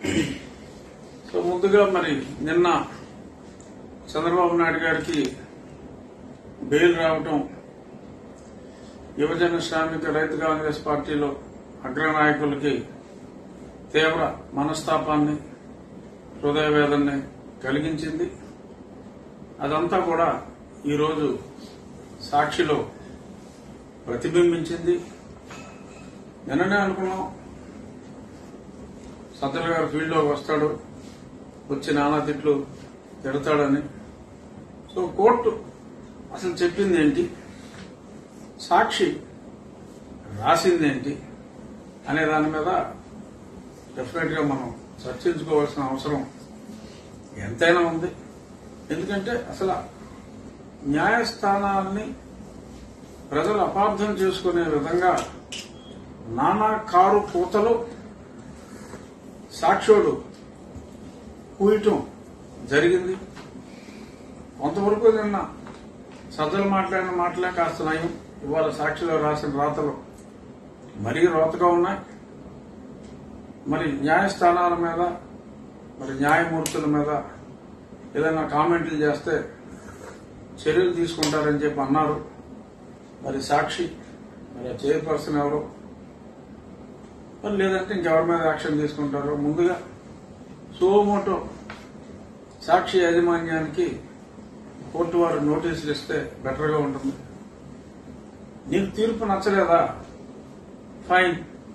So ముందుగా మరి నిన్న చంద్రబాబు నాయుడు గారికి బెయిల్ రావటం యువజన శ్రామిక రైతు కాంగ్రెస్ పార్టీలో అగ్రనాయకులకి తీవ్ర మనస్తాపాన్ని హృదయ వేదన్ని కలిగించింది అదంతా కూడా ఈరోజు సాక్షిలో ప్రతిబింబించింది నిన్ననే అనుకున్నాం సజ్జల గారు ఫీల్డ్లోకి వస్తాడు వచ్చి నానా తిట్లు తిడతాడని సో కోర్టు అసలు చెప్పింది ఏంటి సాక్షి రాసింది ఏంటి అనే దాని మీద డెఫినెట్ గా మనం చర్చించుకోవాల్సిన అవసరం ఎంతైనా ఉంది ఎందుకంటే అసలు న్యాయస్థానాల్ని ప్రజలు అపార్థం చేసుకునే విధంగా నానా కారు కూతలు సాక్షుడు కూయటం జరిగింది కొంతవరకు నిన్న సజ్జలు మాట్లాడిన మాటలే కాస్త నయం ఇవాళ సాక్షిలో రాసిన రాతలు మరీ రోతగా ఉన్నాయి మరి న్యాయస్థానాల మీద మరి న్యాయమూర్తుల మీద ఏదైనా కామెంట్లు చేస్తే చర్యలు తీసుకుంటారని చెప్పి అన్నారు మరి సాక్షి మరి చైర్పర్సన్ ఎవరు మరి లేదంటే ఇంకెవరి మీద యాక్షన్ తీసుకుంటారో ముందుగా సోమోటో సాక్షి యాజమాన్యానికి కోర్టు వారు నోటీసులు ఇస్తే బెటర్గా ఉంటుంది నీకు తీర్పు నచ్చలేదా ఫైన్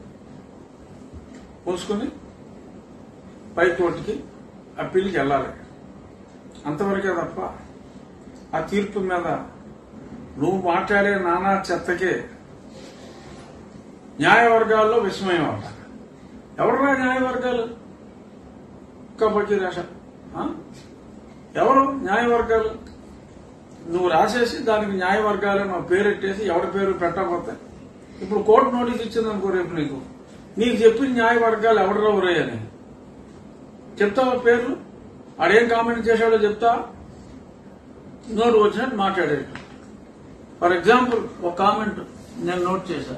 మూసుకుని పై కోర్టుకి అప్పీల్కి వెళ్ళాలి అంతవరకే తప్ప ఆ తీర్పు మీద నువ్వు మాట్లాడే నానా చెత్తకే న్యాయవర్గాల్లో విస్మయం అవుతా ఎవరురా న్యాయవర్గాలు కబడ్డీ రాశ ఆ? ఎవరు న్యాయవర్గాలు నువ్వు రాసేసి దానికి న్యాయవర్గాలు మా పేరెట్టేసి ఎవరి పేరు పెట్టకపోతే ఇప్పుడు కోర్టు నోటీస్ ఇచ్చింది అనుకో రేపు నీకు నీకు చెప్పిన న్యాయవర్గాలు ఎవరు ఎవరయ్యని చెప్తావా పేర్లు ఆడేం కామెంట్ చేశాడో చెప్తా నోటు వచ్చినట్టు మాట్లాడేట ఫర్ ఎగ్జాంపుల్ ఒక కామెంట్ నేను నోట్ చేశా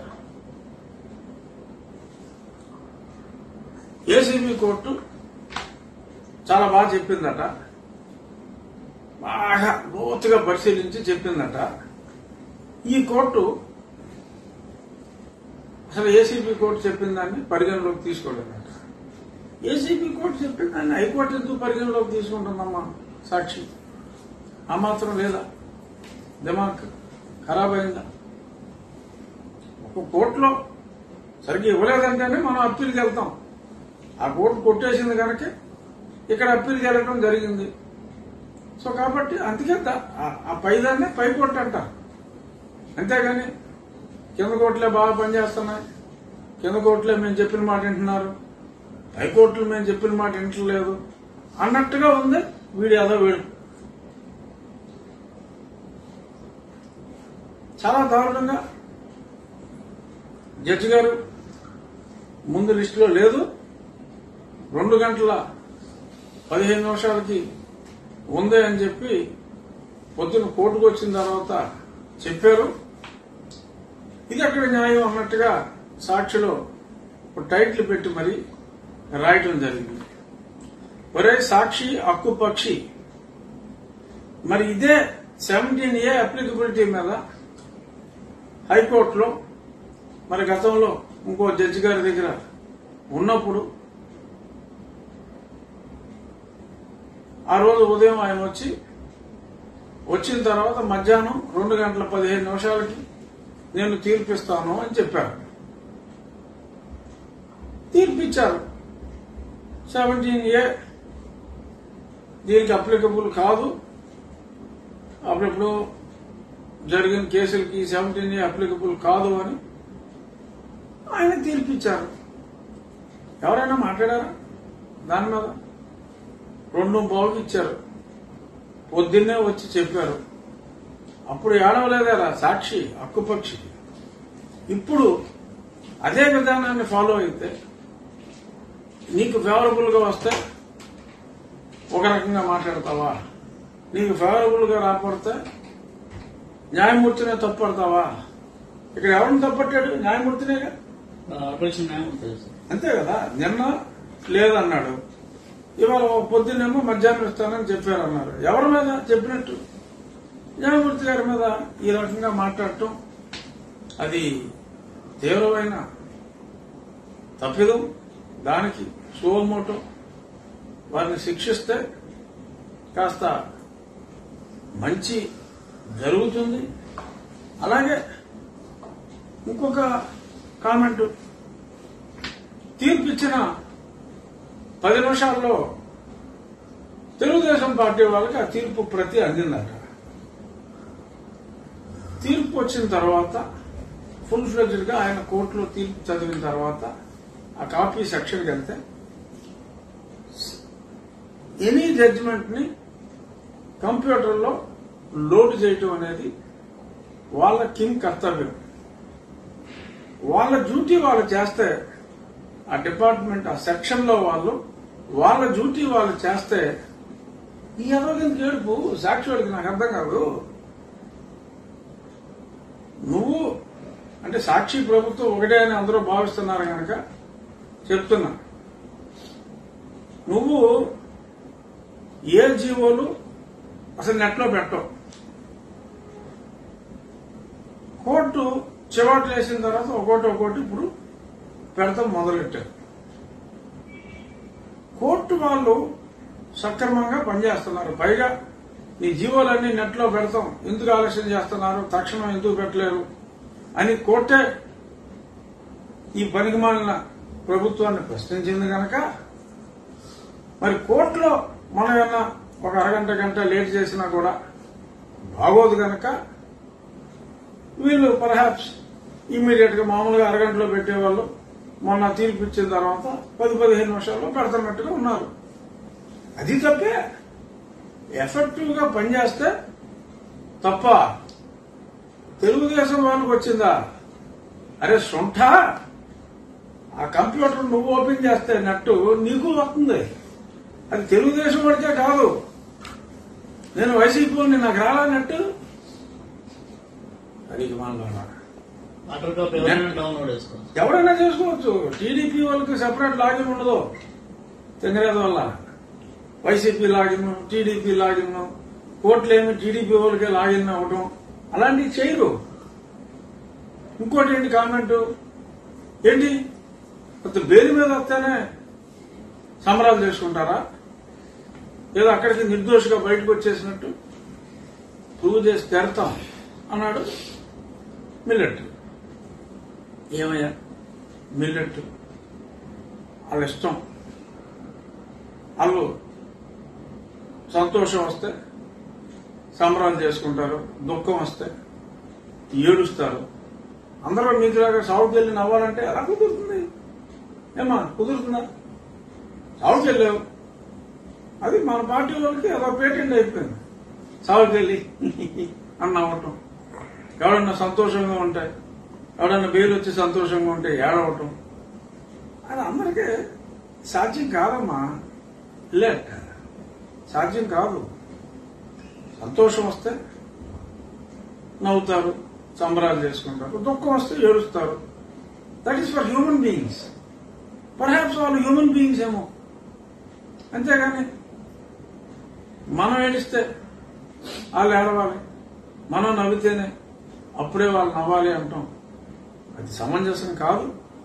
ఏసీబీ కోర్టు చాలా బాగా చెప్పిందట బాగా లోతుగా పరిశీలించి చెప్పిందట ఈ కోర్టు అసలు ఏసీబీ కోర్టు చెప్పిన దాన్ని పరిగణలోకి తీసుకోలేదట ఏసీబీ కోర్టు చెప్పిన దాన్ని హైకోర్టు ఎందుకు పరిగణలోకి తీసుకుంటుందమ్మా సాక్షి ఆ మాత్రం లేదా దిమాక్ ఖరాబ్ అయిందా ఒక కోర్టులో సరిగ్గా ఇవ్వలేదంటేనే మనం అప్పీల్కి వెళ్తాం ఆ కోర్టు కొట్టేసింది కనుక ఇక్కడ అప్పీల్కి వెళ్ళడం జరిగింది సో కాబట్టి అందుకే దా- ఆ- ఆ పైదాన్నే పై కోర్టు అంట అంతేగాని కింద కోర్టులే బాగా పనిచేస్తున్నాయి కింద కోర్టులే మేము చెప్పిన మాట వింటున్నారు పై కోర్టులు మేము చెప్పిన మాట వింటలేదు అన్నట్టుగా ఉంది వీడి అదో వీడు చాలా దారుణంగా జడ్జి గారు ముందు లిస్టులో లేదు రెండు గంటల పదిహేను నిమిషాలకి ఉంది అని చెప్పి పొద్దున కోర్టుకు వచ్చిన తర్వాత చెప్పారు ఇది అక్కడ న్యాయం అన్నట్టుగా సాక్షిలో ఒక టైటిల్ పెట్టి మరి రాయటం జరిగింది ఒరే సాక్షి హక్కు పక్షి మరి ఇదే సెవెంటీన్ ఏ అప్లికబిలిటీ మీద హైకోర్టులో మరి గతంలో ఇంకో జడ్జి గారి దగ్గర ఉన్నప్పుడు ఆ రోజు ఉదయం ఆయన వచ్చి వచ్చిన తర్వాత మధ్యాహ్నం రెండు గంటల పదిహేను నిమిషాలకి నేను తీర్పిస్తాను అని చెప్పారు తీర్పిచ్చారు సెవెంటీన్ ఏ దీనికి అప్లికబుల్ కాదు అప్పుడెప్పుడు జరిగిన కేసులకి సెవెంటీన్ ఏ అప్లికబుల్ కాదు అని ఆయన తీర్పిచ్చారు ఎవరైనా మాట్లాడారా దాని మీద రెండు బావులు ఇచ్చారు పొద్దున్నే వచ్చి చెప్పారు అప్పుడు ఏడవలేదా సాక్షి హక్కుపక్షి ఇప్పుడు అదే విధానాన్ని ఫాలో అయితే నీకు ఫేవరబుల్ గా వస్తే ఒక రకంగా మాట్లాడతావా నీకు ఫేవరబుల్ గా రాకపోతే న్యాయమూర్తినే తప్పడతావా ఇక్కడ ఎవరిని తప్పట్టాడు న్యాయమూర్తినేగా ఆపరేషన్ న్యాయం ఉంటుంది సార్ అంతే కదా నిన్న లేదన్నాడు ఇవాళ పొద్దున్నేమో మధ్యాహ్నం ఇస్తానని చెప్పారన్నారు ఎవరి మీద చెప్పినట్టు న్యాయమూర్తి గారి మీద ఈ రకంగా మాట్లాడటం అది తీవ్రమైన తప్పిదం దానికి సువమోటం వారిని శిక్షిస్తే కాస్త మంచి జరుగుతుంది అలాగే ఇంకొక కామెంట్ తీర్పు ఇచ్చిన పది నిమిషాల్లో తెలుగుదేశం పార్టీ వాళ్ళకి ఆ తీర్పు ప్రతి అందిందట తీర్పు వచ్చిన తర్వాత ఫుల్ ఫ్లెడ్జ్డ్ గా ఆయన కోర్టులో తీర్పు చదివిన తర్వాత ఆ కాపీ సెక్షన్కి వెళ్తే ఎనీ జడ్జిమెంట్ ని కంప్యూటర్లో లోడ్ చేయటం అనేది వాళ్ళ కింగ్ కర్తవ్యం వాళ్ళ డ్యూటీ వాళ్ళు చేస్తే ఆ డిపార్ట్మెంట్ ఆ సెక్షన్ లో వాళ్ళు వాళ్ళ డ్యూటీ వాళ్ళు చేస్తే ఈ అరోగ్యం ఏడుపు సాక్షుడికి నాకు అర్థం కాదు నువ్వు అంటే సాక్షి ప్రభుత్వం ఒకటే అని అందరూ భావిస్తున్నారు కనుక చెప్తున్నా నువ్వు ఏ జీవోలు అసలు నెట్లో పెట్టవు కోర్టు చివాట్లు వేసిన తర్వాత ఒకటి ఒకటి ఇప్పుడు పెడతాం మొదలెట్టారు కోర్టు వాళ్ళు సక్రమంగా పనిచేస్తున్నారు పైగా నీ జీవోలన్నీ నెట్లో పెడతాం ఎందుకు ఆలస్యం చేస్తున్నారు తక్షణం ఎందుకు పెట్టలేరు అని కోర్టే ఈ పనికిమాలిన ప్రభుత్వాన్ని ప్రశ్నించింది కనుక మరి కోర్టులో మనం ఏమన్నా ఒక అరగంట గంట లేట్ చేసినా కూడా బాగోదు కనుక వీళ్ళు పర్హాప్స్ ఇమ్మీడియట్ గా మామూలుగా అరగంటలో పెట్టేవాళ్ళు మొన్న తీర్పు ఇచ్చిన తర్వాత పది పదిహేను నిమిషాల్లో పెడుతున్నట్టుగా ఉన్నారు అది తప్పే ఎఫెక్టివ్ గా పనిచేస్తే తప్ప తెలుగుదేశం వాళ్ళకి వచ్చిందా అరే సొంఠ ఆ కంప్యూటర్ నువ్వు ఓపెన్ చేస్తే నెట్ నీకు వస్తుంది అది తెలుగుదేశం వాడికే కాదు నేను వైసీపీ వాడిని నాకు రాలా నెట్ అది మన వాటర్ టాప్ ఎవరైనా డౌన్లోడ్ చేసుకోవచ్చు ఎవరైనా చేసుకోవచ్చు టీడీపీ వాళ్ళకి సెపరేట్ లాగిన్ ఉండదు తెంగరేద వల్ల వైసీపీ లాగిన్ టీడీపీ లాగిన్ కోర్టులేమి టీడీపీ వాళ్ళకే లాగిన్ అవ్వటం అలాంటివి చేయరు ఇంకోటి ఏంటి కామెంట్ ఏంటి కొత్త బేలి మీద వస్తేనే సంబరాలు చేసుకుంటారా ఏదో అక్కడికి నిర్దోషిగా బయటకు వచ్చేసినట్టు ప్రూవ్ చేసి తెరతాం అన్నాడు మిల్లెట్ ఏమయ్యా మిల్లెట్ వాళ్ళ ఇష్టం వాళ్ళు సంతోషం వస్తే సంబరాలు చేసుకుంటారు దుఃఖం వస్తే ఏడుస్తారు అందరూ మీకులాగా సాగుకి వెళ్ళి నవ్వాలంటే ఎలా కుదురుతుంది ఏమా కుదురుతుందా సాగుకి వెళ్ళావు అది మన పార్టీ వాళ్ళకి అదో పేటెంట్ అయిపోయింది సాగుకి వెళ్ళి అని నవ్వటం ఎవడన్నా సంతోషంగా ఉంటే ఎవడన్నా బెయిల్ వచ్చి సంతోషంగా ఉంటే ఏడవటం అది అందరికీ సాధ్యం కాదమ్మా లేట్ సాధ్యం కాదు సంతోషం వస్తే నవ్వుతారు సంబరాలు చేసుకుంటారు దుఃఖం వస్తే ఏడుస్తారు that is for human beings perhaps వాళ్ళు హ్యూమన్ బీయింగ్స్ ఏమో అంతేగాని మనం ఏడిస్తే వాళ్ళు ఏడవాలి మనం నవ్వితేనే అప్పుడే వాళ్ళు నవ్వాలి అంటాం అది సమంజసం కాదు